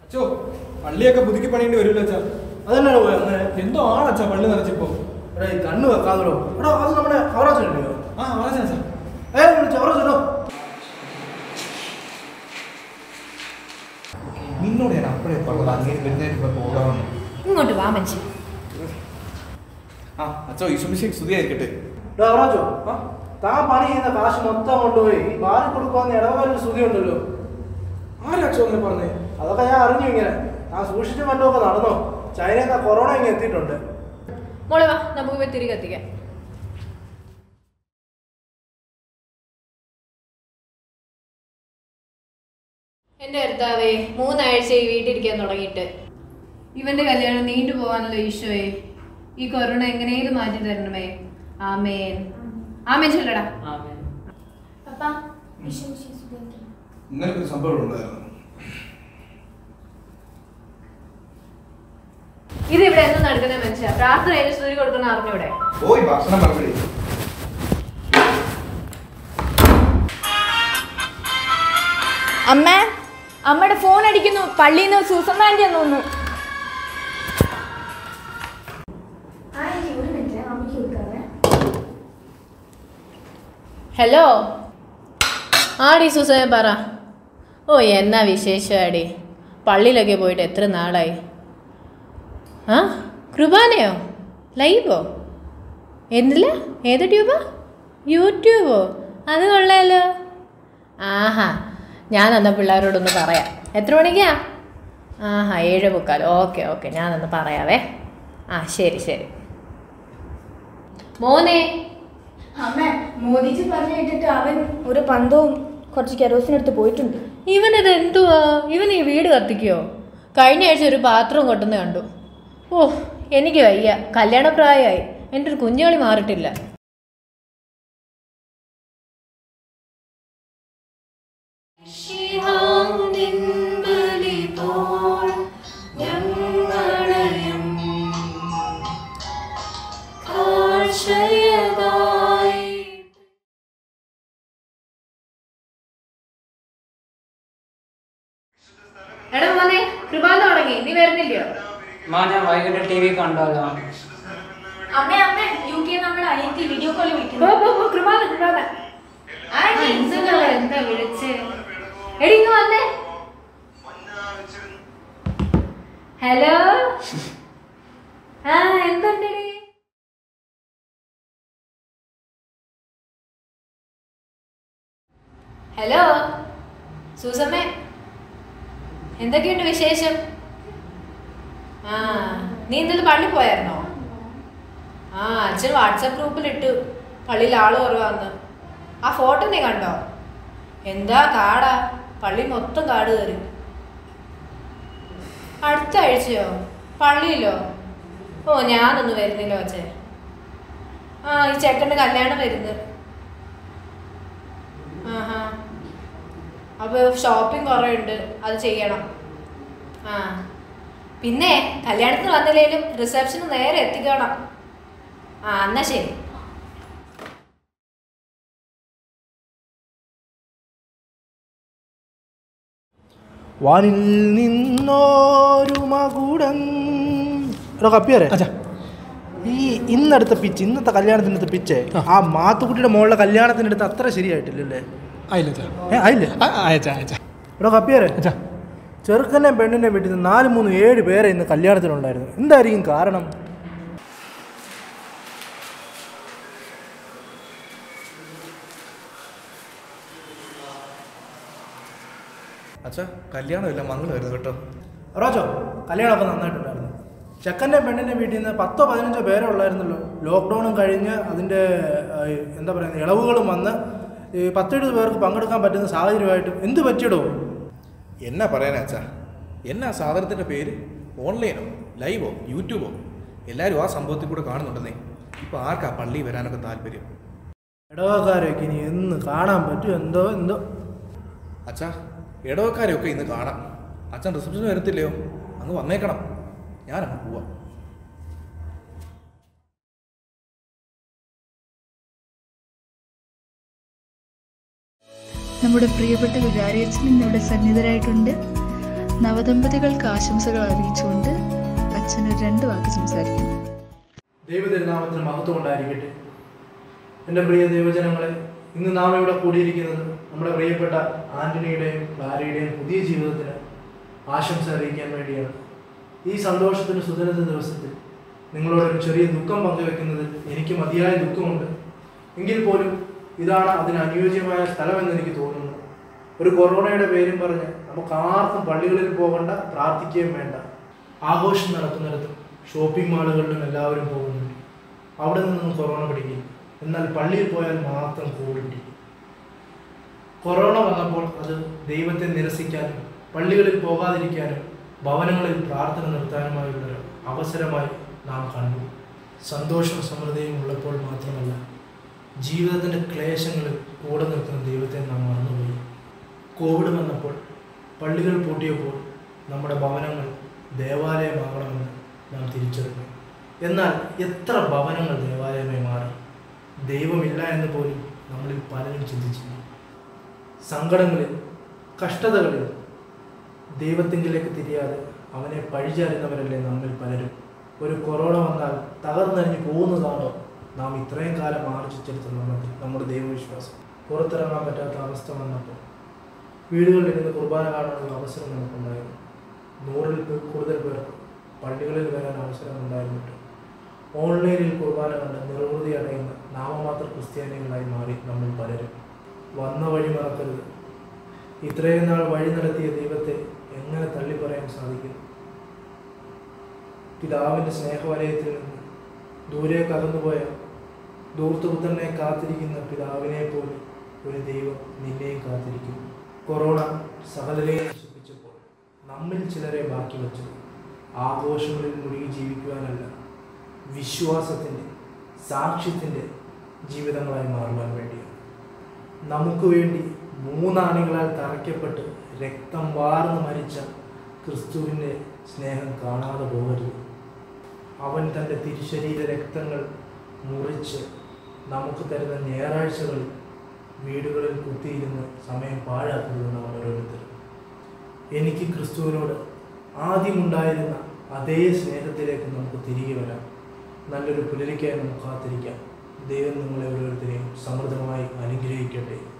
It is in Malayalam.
അച്ചോ പള്ളിയൊക്കെ പുതുക്കി പണിയേണ്ടി വരുമല്ലോ അച്ഛാ അതന്നെ പോയി അങ്ങനെ എന്തോ ആണച്ചാ പള്ളി നിറച്ചിപ്പോ എടാ ഈ കണ്ണ് വെക്കാതോ എടാ അത് നമ്മുടെ അവറാച്ചനല്ലയോ ആ വളച്ചാ ഏ വിളിച്ചു അവറാച്ചനോ നിന്നോട് ഞാൻ അപ്പോഴേ പറഞ്ഞത് അങ്ങനെ വരുന്നതിന് ഇപ്പൊ പോകാമെന്ന് ഇങ്ങോട്ട് വാ മനുഷ്യൻ ആ അച്ഛോ ഈശ്വമിശേഖ് സ്തുതിയായിരിക്കട്ടെ എടാ അവറാച്ചോ താൻ പണി ചെയ്യുന്ന കാശ് മൊത്തം കൊണ്ടുപോയി ഈ ബാറി കൊടുക്കാന്ന് ഇടവകാലൊരു സ്തുതി ഉണ്ടല്ലോ ആരാച്ചോ അങ്ങനെ പറഞ്ഞേ അതൊക്കെ ഞാൻ അറിഞ്ഞു ഇങ്ങനെ ആ സൂക്ഷിച്ചും കണ്ടുമൊക്കെ നടന്നോ ചൈനയിൽ നിന്ന് കൊറോണ ഇങ്ങനെ എത്തിയിട്ടുണ്ട് മോളെ വാ നമുക്ക് പോയി തിരികെ എത്തിക്കാം എന്റെ കർത്താവേ മൂന്നാഴ്ചയായി വീട്ടിലിരിക്കാൻ തുടങ്ങിയിട്ട് ഇവന്റെ കല്യാണം നീണ്ടു പോവാനല്ലോ ഈശോയെ ഈ കൊറോണ എങ്ങനെയും മാറ്റി തരണമേ ആമേൻ ആമേൻ ചൊല്ലടാ പപ്പാ വിഷു വിഷു സുഖം ഇങ്ങനെ ഒരു സംഭവം ഉണ്ടായിരുന്നു ഇത് ഇവിടെ എന്ന് നടക്കുന്ന മനുഷ്യ പ്രാർത്ഥന കഴിഞ്ഞ് സ്തുതി കൊടുക്കുന്ന അറിഞ്ഞൂടെ പോയി ഭക്ഷണം മറുപടി അമ്മ അമ്മയുടെ ഫോൺ അടിക്കുന്നു പള്ളിയിൽ നിന്ന് സൂസമ്മ ആൻറ്റിയാന്ന് തോന്നുന്നു ഹലോ ആടി സുസേ പറ ഓ എന്നാ വിശേഷമാടി പള്ളിയിലൊക്കെ പോയിട്ട് എത്ര നാളായി ആ കൃപാനയോ ലൈവോ എന്തില്ല ഏത് ട്യൂബാ യൂട്യൂബോ അത് കൊള്ളാലോ ആഹാ ഞാൻ അന്ന് പിള്ളേരോടൊന്ന് പറയാം എത്ര മണിക്കാ ആഹാ ഏഴ് മുക്കാൽ ഓക്കെ ഓക്കെ ഞാനൊന്ന് പറയാവേ ആ ശരി ശരി മോനെ അമ്മ മോദിജി പറഞ്ഞു കേട്ടിട്ട് അവൻ ഒരു പന്തവും കുറച്ച് കെറോസിനെടുത്ത് പോയിട്ടുണ്ട് ഇവനിത് എന്തുവാ ഇവൻ ഈ വീട് കത്തിക്കോ കഴിഞ്ഞ ആഴ്ച ഒരു പാത്രം കൊട്ടുന്ന കണ്ടു ഓ എനിക്ക് വയ്യ കല്യാണപ്രായമായി എൻ്റെ ഒരു കുഞ്ഞുകളി മാറിയിട്ടില്ല എടാ മോനെ കൃപാന്ന് തുടങ്ങി നീ വരുന്നില്ലയോ മാ ഞാൻ വൈകിട്ട് ടി വി കണ്ടോളാം അമ്മ അമ്മ യു കെ നമ്മുടെ അനിയത്തി വീഡിയോ കോൾ പോ, വിളിക്കുന്നു പോ, പോ, കൃപാന്ന് കൃപാന്ന് ആ, എന്തുവാ, എന്താ വിളിച്ചേ എടി ഇങ്ങ് വന്നേ ഹലോ ആ എന്തുണ്ടെടി ഹലോ സൂസമ്മേ എന്തൊക്കെയുണ്ട് വിശേഷം ആ നീ ഇന്നലെ പള്ളി പോയായിരുന്നോ ആ അച്ഛൻ വാട്സാപ്പ് ഗ്രൂപ്പിൽ ഇട്ടു പള്ളിയിൽ ആള് കുറവാന്ന് ആ ഫോട്ടോ നീ കണ്ടോ എന്താ കാടാ പള്ളി മൊത്തം കാട് കയറി അടുത്ത ആഴ്ചയോ പള്ളിയിലോ ഓ ഞാനൊന്നും വരുന്നില്ല അച്ഛേ ആ ഈ ചെക്കൻ്റെ കല്യാണം വരുന്നത് ആഹാ അപ്പോൾ ഷോപ്പിംഗ് കുറേ ഉണ്ട് അത് ചെയ്യണം ആ പിന്നെ കല്യാണത്തിന് വന്നില്ലെങ്കിലും റിസപ്ഷന് നേരെ എത്തിക്കണം ആ എന്നാ ശരി വാനിൽ നിന്നോരു മകുടം എടോ കപ്പിയറേ അച്ഛാ ഈ ഇന്നടുത്ത പിച്ച് ഇന്നത്തെ കല്യാണത്തിൻ്റെ അടുത്ത പിച്ച് ആ മാത്തുക്കുട്ടിയുടെ മോളുടെ കല്യാണത്തിൻ്റെ അടുത്ത് അത്ര ശരിയായിട്ടില്ലല്ലേ ആയില്ല അച്ഛാ ഏ ആയില്ലേ ആ, അയച്ചാ അയച്ചാ എടോ കപ്പിയറേ അച്ഛാ ചെറുക്കൻ്റെ പെണ്ണിൻ്റെ വീട്ടിൽ നിന്ന് നാല് മൂന്ന് ഏഴ് പേരെ ഇന്ന് കല്യാണത്തിനുണ്ടായിരുന്നു എന്തായിരിക്കും കാരണം അച്ഛാ കല്യാണമില്ല മംഗളമായിരുന്നു കേട്ടോ റോജോ കല്യാണമൊക്കെ നന്നായിട്ടുണ്ടായിരുന്നു ചെക്കൻ്റെ പെണ്ണിൻ്റെ വീട്ടിൽ നിന്ന് പത്തോ പതിനഞ്ചോ പേരെ ഉള്ളായിരുന്നല്ലോ ലോക്ക്ഡൗണും കഴിഞ്ഞ് അതിൻ്റെ ആ, എന്താ പറയുക ഇളവുകളും വന്ന് ഈ പത്തെഴുപത് പേർക്ക് പങ്കെടുക്കാൻ പറ്റുന്ന സാഹചര്യമായിട്ട് എന്ത് പറ്റിയിടോ എന്നാ പറയാനാ അച്ഛാ എന്നാ സാധനത്തിൻ്റെ പേര് ഓൺലൈനോ ലൈവോ യൂട്യൂബോ എല്ലാവരും ആ സംഭവത്തിൽ കൂടെ കാണുന്നുണ്ടെന്നേ ഇപ്പോൾ ആർക്കാ പള്ളി വരാനൊക്കെ താല്പര്യം ഇടവക്കാരെയൊക്കെ ഇനി എന്ന് കാണാൻ പറ്റും എന്തോ എന്തോ അച്ഛാ ഇടവക്കാരെയൊക്കെ ഇന്ന് കാണാം അച്ഛൻ റിസപ്ഷന് വരത്തില്ലയോ അങ്ങ് വന്നേക്കണം ഞാനങ്ങ് പോവാം നമ്മുടെ പ്രിയപ്പെട്ട വികാരിയച്ഛൻ ഇന്നിവിടെ സന്നിധരായിട്ടുണ്ട് നവദമ്പതികൾക്ക് ആശംസകൾ അറിയിച്ചുകൊണ്ട് അച്ഛൻ ഒരു രണ്ട് വാക്ക് സംസാരിക്കും ദൈവതിരുനാമത്തിന് മഹത്വം ഉണ്ടായിരിക്കട്ടെ എൻ്റെ പ്രിയ ദൈവജനങ്ങളെ ഇന്ന് നാം ഇവിടെ കൂടിയിരിക്കുന്നത് നമ്മുടെ പ്രിയപ്പെട്ട ആന്റണിയുടെയും ക്ലാരയുടെയും പുതിയ ജീവിതത്തിന് ആശംസ അറിയിക്കാൻ വേണ്ടിയാണ് ഈ സന്തോഷത്തിന് സുദിനത്തെ ദിവസത്തിൽ നിങ്ങളോട് ഒരു ചെറിയ ദുഃഖം പങ്കുവെക്കുന്നതിൽ എനിക്ക് മതിയായ ദുഃഖമുണ്ട് എങ്കിൽ പോലും ഇതാണ് അതിന് അനുയോജ്യമായ സ്ഥലമെന്ന് എനിക്ക് തോന്നുന്നു ഒരു കൊറോണയുടെ പേരും പറഞ്ഞ് നമുക്ക് ആർക്കും പള്ളികളിൽ പോകണ്ട പ്രാർത്ഥിക്കുകയും വേണ്ട ആഘോഷം നടക്കുന്നിടത്തും ഷോപ്പിംഗ് മാളുകളിലും എല്ലാവരും പോകുന്നുണ്ട് അവിടെ നിന്നും കൊറോണ പിടിക്കും എന്നാൽ പള്ളിയിൽ പോയാൽ മാത്രം കോവിഡ് പിടിക്കും കൊറോണ വന്നപ്പോൾ അത് ദൈവത്തെ നിരസിക്കാനും പള്ളികളിൽ പോകാതിരിക്കാനും ഭവനങ്ങളിൽ പ്രാർത്ഥന നിർത്താനുമായുള്ള ഒരു അവസരമായി നാം കണ്ടു സന്തോഷവും സമൃദ്ധിയും ഉള്ളപ്പോൾ മാത്രമല്ല ജീവിതത്തിൻ്റെ ക്ലേശങ്ങളിൽ കൂടെ നിൽക്കുന്ന ദൈവത്തെ നാം മറന്നുപോയി കോവിഡ് വന്നപ്പോൾ പള്ളികൾ പൂട്ടിയപ്പോൾ നമ്മുടെ ഭവനങ്ങൾ ദേവാലയമാകണമെന്ന് നാം തിരിച്ചറിഞ്ഞു എന്നാൽ എത്ര ഭവനങ്ങൾ ദേവാലയമായി മാറി ദൈവമില്ല എന്ന് പോലും നമ്മളിൽ പലരും ചിന്തിച്ചില്ല സങ്കടങ്ങളിൽ കഷ്ടതകളിൽ ദൈവത്തിങ്കിലേക്ക് തിരിയാതെ അവനെ പഴിചാരുന്നവരല്ലേ നമ്മിൽ പലരും ഒരു കൊറോണ വന്നാൽ തകർന്നരിഞ്ഞു പോകുന്നതാണോ നാം ഇത്രയും കാലം ആർജിച്ചെടുത്ത നമ്മുടെ നമ്മുടെ ദൈവവിശ്വാസം പുറത്തിറങ്ങാൻ പറ്റാത്ത അവസ്ഥ വന്നപ്പോൾ വീടുകളിൽ ഇരുന്ന് കുർബാന കാണാനുള്ള അവസരം നമുക്കുണ്ടായിരുന്നു നൂറിൽ പേ- കൂടുതൽ പേർക്ക് പള്ളികളിൽ വരാൻ അവസരം ഉണ്ടായിരുന്നിട്ട് ഓൺലൈനിൽ കുർബാന കണ്ട് നിർവൃതി അടയുന്ന നാമമാത്ര ക്രിസ്ത്യാനികളായി മാറി നമ്മൾ പലരും വന്ന വഴി മറക്കരുത് ഇത്രയും നാൾ വഴി നടത്തിയ ദൈവത്തെ എങ്ങനെ തള്ളി പറയാൻ സാധിക്കും പിതാവിൻ്റെ സ്നേഹവലയത്തിൽ നിന്ന് ദൂരേക്ക് അകന്നുപോയ ദൂർത്തുപുത്രനെ കാത്തിരിക്കുന്ന പിതാവിനെ പോലെ ഒരു ദൈവം നിന്നെയും കാത്തിരിക്കും കൊറോണ സകലരെയും നശിപ്പിച്ചപ്പോൾ നമ്മിൽ ചിലരെ ബാക്കി വച്ചത് ആഘോഷങ്ങളിൽ മുഴുകി ജീവിക്കുവാനല്ല വിശ്വാസത്തിൻ്റെ സാക്ഷ്യത്തിൻ്റെ ജീവിതങ്ങളായി മാറുവാൻ വേണ്ടിയാണ് നമുക്ക് വേണ്ടി മൂന്നാണികളാൽ തറയ്ക്കപ്പെട്ട് രക്തം വാർന്നു മരിച്ച ക്രിസ്തുവിൻ്റെ സ്നേഹം കാണാതെ പോകരുത് അവൻ തൻ്റെ തിരുശരീര രക്തങ്ങൾ മുറിച്ച് നമുക്ക് തരുന്ന ഞായറാഴ്ചകളിൽ വീടുകളിൽ കുത്തിയിരുന്ന് സമയം പാഴാക്കുന്നത് നാം ഓരോരുത്തരും എനിക്ക് ക്രിസ്തുവിനോട് ആദ്യമുണ്ടായിരുന്ന അതേ സ്നേഹത്തിലേക്ക് നമുക്ക് തിരികെ വരാം നല്ലൊരു പുലരിക്കായി നമുക്ക് കാത്തിരിക്കാം ദൈവം നിങ്ങളെ ഓരോരുത്തരെയും സമൃദ്ധമായി അനുഗ്രഹിക്കട്ടെ